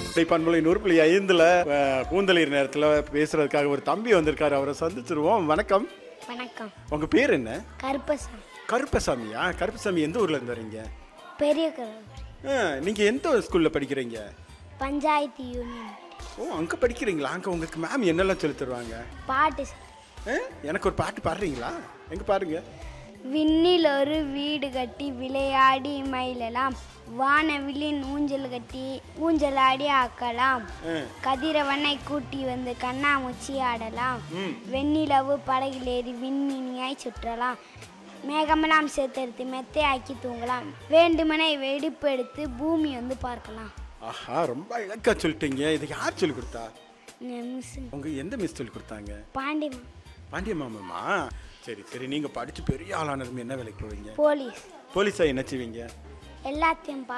பண்பலை நூறு புள்ளி ஐந்துல அஹ், பூந்தளிர் நேரத்துல பேசுறதுக்காக ஒரு தம்பி வந்திருக்காரு அவரை சந்திச்சிருவோம் வணக்கம் வணக்கம் உங்க பேர் என்ன கருப்பசாமி கருப்பசாமியா கருப்பசாமி எந்த ஊர்ல இருந்து வரீங்க பெரிய கருப்பி ஆ, நீங்க எந்த ஸ்கூல்ல படிக்கிறீங்க பஞ்சாயத்து யூனியன் ஓ அங்க படிக்கிறீங்களா அங்க உங்களுக்கு மேம் என்னெல்லாம் சொல்லி தருவாங்க பாட்டு சொல்லு. ஆ, எனக்கு ஒரு பாட்டு பாடுறீங்களா எங்க பாருங்க விண்ணில் ஒரு வீடு கட்டி விளையாடி மயிலலாம் வானவில்லின் ஊஞ்சல் கட்டி ஊஞ்சலாடி ஆக்கலாம் ஆ, கதிரவனை கூட்டி வந்து கண்ணாமூச்சி ஆடலாம் ம். வெண்ணிலவு படகில் ஏறி விண்மீனியாய் சுற்றலாம் மேகமெல்லாம் சேர்த்தெடுத்து மெத்தையாக்கி தூங்கலாம் வேண்டுமனை வெடிப்பு எடுத்து பூமி வந்து பார்க்கலாம் ஆஹா ரொம்ப இலக்கா சொல்லிட்டீங்க இதை யார் சொல்லி கொடுத்தா மிஸ் உங்க எந்த மிஸ் சொல்லி கொடுத்தாங்க பாண்டிமா பாண்டிய மாமம்மா சரி சரி நீங்க படிச்சு பெரிய ஆளானதும் என்ன வேலைக்கு போவீங்க போலீஸ் போலீஸா என்ன செய்வீங்க எல்லாத்தையும்